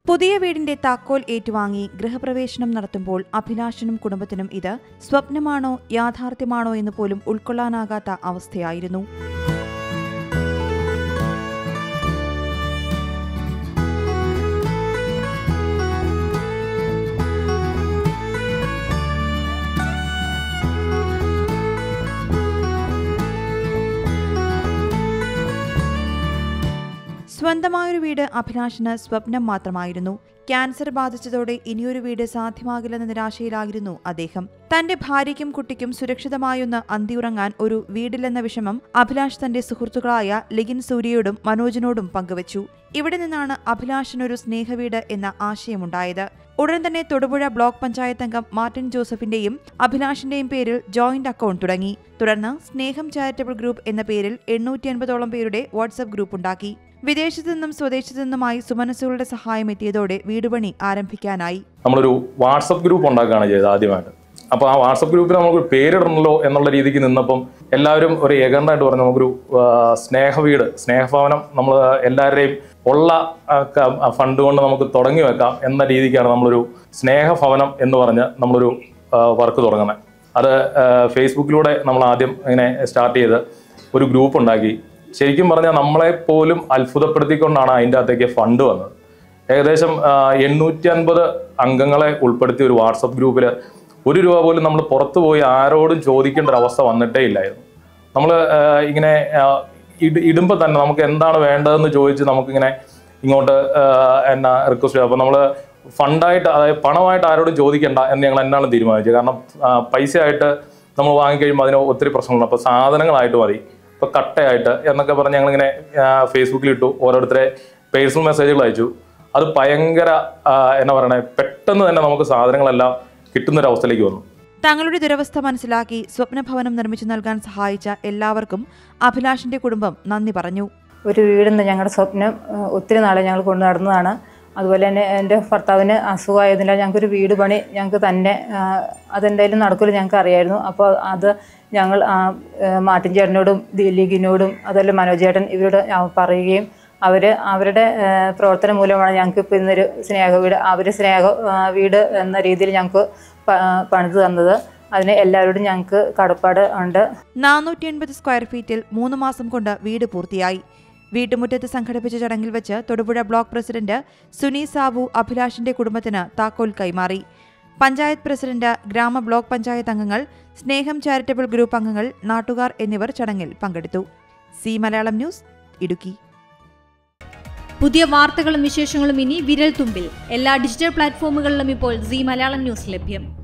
പുതിയ വീടിന്റെ താക്കോൽ ഏറ്റുവാങ്ങി ഗൃഹപ്രവേശനം നടത്തുമ്പോൾ അഭിലാഷനും കുടുംബത്തിനും ഇത് സ്വപ്നമാണോ യാഥാർത്ഥ്യമാണോ എന്ന് പോലും ഉൾക്കൊള്ളാനാകാത്ത അവസ്ഥയായിരുന്നു സ്വന്തമായൊരു വീട് അഭിലാഷിന് സ്വപ്നം മാത്രമായിരുന്നു ക്യാൻസർ ബാധിച്ചതോടെ ഇനിയൊരു വീട് സാധ്യമാകില്ലെന്ന നിരാശയിലായിരുന്നു അദ്ദേഹം തന്റെ ഭാര്യയ്ക്കും കുട്ടിക്കും സുരക്ഷിതമായൊന്ന് അന്തിയുറങ്ങാൻ ഒരു വീടില്ലെന്ന വിഷമം അഭിലാഷ് തന്റെ സുഹൃത്തുക്കളായ ലിഗിൻ സൂര്യയോടും മനോജിനോടും പങ്കുവച്ചു ഇവിടെ നിന്നാണ് അഭിലാഷിനൊരു സ്നേഹവീട് എന്ന ആശയമുണ്ടായത് ഉടൻ തന്നെ തൊടുപുഴ ബ്ലോക്ക് പഞ്ചായത്ത് അംഗം മാർട്ടിൻ ജോസഫിന്റെയും അഭിലാഷിന്റെയും പേരിൽ ജോയിന്റ് അക്കൗണ്ട് തുടങ്ങി തുടർന്ന് സ്നേഹം ചാരിറ്റബിൾ ഗ്രൂപ്പ് എന്ന പേരിൽ എണ്ണൂറ്റി അൻപതോളം പേരുടെ വാട്സ്ആപ്പ് ഗ്രൂപ്പ് ഉണ്ടാക്കി വിദേശത്തു നിന്നും സ്വദേശത്തു നിന്നുമായി സുമനസ്സുകളുടെ സഹായം എത്തിയതോടെ വീടുപണി ആരംഭിക്കാനായി നമ്മളൊരു വാട്സപ്പ് ഗ്രൂപ്പ് ഉണ്ടാക്കുകയാണ് ചെയ്തത് ആദ്യമായിട്ട് അപ്പോൾ ആ വാട്സപ്പ് ഗ്രൂപ്പിൽ നമുക്ക് പേരിടണമല്ലോ എന്നുള്ള രീതിക്ക് നിന്നപ്പം എല്ലാവരും ഒരു ഏകണ്ടായിട്ട് പറഞ്ഞു നമുക്കൊരു ആ, സ്നേഹവീട് സ്നേഹഭവനം നമ്മൾ എല്ലാവരുടെയും ഉള്ള ആ, ക- ആ ഫണ്ട് കൊണ്ട് നമുക്ക് തുടങ്ങി വെക്കാം എന്ന രീതിക്കാണ് നമ്മളൊരു സ്നേഹഭവനം എന്ന് പറഞ്ഞ് നമ്മളൊരു വർക്ക് തുടങ്ങുന്നത് അത് ആ, ഫേസ്ബുക്കിലൂടെ നമ്മൾ ആദ്യം ഇങ്ങനെ സ്റ്റാർട്ട് ചെയ്ത് ഒരു ഗ്രൂപ്പ് ഉണ്ടാക്കി ശരിക്കും പറഞ്ഞാൽ നമ്മളെ പോലും അത്ഭുതപ്പെടുത്തിക്കൊണ്ടാണ് അതിൻ്റെ അകത്തേക്ക് ഫണ്ട് വന്നത് ഏകദേശം എണ്ണൂറ്റി അൻപത് അംഗങ്ങളെ ഉൾപ്പെടുത്തിയ ഒരു വാട്സപ്പ് ഗ്രൂപ്പിൽ ഒരു രൂപ പോലും നമ്മൾ പുറത്തു പോയി ആരോടും ചോദിക്കേണ്ട ഒരു അവസ്ഥ വന്നിട്ടേ ഇല്ലായിരുന്നു നമ്മൾ ഇങ്ങനെ ആ, ഇട ഇടുമ്പോൾ തന്നെ നമുക്ക് എന്താണ് വേണ്ടതെന്ന് ചോദിച്ച് നമുക്കിങ്ങനെ ഇങ്ങോട്ട് ആ, എന്നാ റിക്വസ്റ്റ് ചെയ്യും അപ്പോൾ നമ്മൾ ഫണ്ടായിട്ട് അതായത് പണമായിട്ട് ആരോടും ചോദിക്കേണ്ട എന്ന് ഞങ്ങൾ എന്നാണ് തീരുമാനിച്ചത് കാരണം ആ, പൈസയായിട്ട് നമ്മൾ വാങ്ങിക്കഴിയുമ്പോൾ അതിന് ഒത്തിരി പ്രശ്നങ്ങളുണ്ട് അപ്പോൾ സാധനങ്ങളായിട്ട് മതി ഇപ്പോൾ കട്ടയായിട്ട് എന്നൊക്കെ പറഞ്ഞ് ഞങ്ങളിങ്ങനെ ഫേസ്ബുക്കിൽ ഇട്ടു ഓരോരുത്തരെ പേഴ്സണൽ മെസ്സേജുകൾ അയച്ചു അത് ഭയങ്കര ആ, എന്നാ പറയണേ പെട്ടെന്ന് തന്നെ നമുക്ക് സാധനങ്ങളെല്ലാം കിട്ടുന്നൊരവസ്ഥയിലേക്ക് വന്നു തങ്ങളുടെ ദുരവസ്ഥ മനസ്സിലാക്കി സ്വപ്നഭവനം നിർമ്മിച്ചു നൽകാൻ സഹായിച്ച എല്ലാവർക്കും അഭിലാഷിന്റെ കുടുംബം നന്ദി പറഞ്ഞു ഒരു വീടെന്ന് ഞങ്ങളുടെ സ്വപ്നം ആ, ഒത്തിരി നാളെ ഞങ്ങൾ കൊണ്ടു നടന്നതാണ് അതുപോലെ തന്നെ എൻ്റെ ഭർത്താവിന് അസുഖമായതിനാൽ ഞങ്ങൾക്കൊരു വീട് പണി ഞങ്ങൾക്ക് തന്നെ ആ, അതെന്തായാലും നടക്കില്ല ഞങ്ങൾക്ക് അറിയായിരുന്നു അപ്പോൾ അത് ഞങ്ങൾ ആ, ആ, മാർട്ടിൻ ചേട്ടനോടും ദിലീഗിനോടും അതുപോലെ മനോജ് ചേട്ടൻ ഇവരോട് ഞാൻ പറയുകയും അവർ അവരുടെ ആ, പ്രവർത്തനം മൂലമാണ് ഞങ്ങൾക്ക് ഇപ്പോൾ ഇന്നൊരു സ്നേഹ വീട് അവർ സ്നേഹ ആ, വീട് എന്ന രീതിയിൽ ഞങ്ങൾക്ക് പ- പണിത് തന്നത് അതിന് എല്ലാവരോടും ഞങ്ങൾക്ക് കടപ്പാട് ഉണ്ട് നാനൂറ്റി എൺപത് സ്ക്വയർ ഫീറ്റിൽ മൂന്ന് മാസം കൊണ്ട് വീട് പൂർത്തിയായി വീട്ടുമുറ്റത്ത് സംഘടിപ്പിച്ച ചടങ്ങിൽ വെച്ച് തൊടുപുഴ ബ്ലോക്ക് പ്രസിഡന്റ് സുനി സാബു അഭിലാഷിന്റെ കുടുംബത്തിന് താക്കോൽ കൈമാറി പഞ്ചായത്ത് പ്രസിഡന്റ് ഗ്രാമ ബ്ലോക്ക് പഞ്ചായത്ത് അംഗങ്ങൾ സ്നേഹം ചാരിറ്റബിൾ ഗ്രൂപ്പ് അംഗങ്ങൾ നാട്ടുകാർ എന്നിവർ ചടങ്ങിൽ പങ്കെടുത്തു സി മലയാളം ന്യൂസ് ഇടുക്കി പുതിയ വാർത്തകളും വിശേഷങ്ങളും ഇനി വിരൽ തുമ്പിൽ എല്ലാ ഡിജിറ്റൽ പ്ലാറ്റ്ഫോമുകളിലും ഇപ്പോൾ സി മലയാളം ന്യൂസ് ലഭ്യം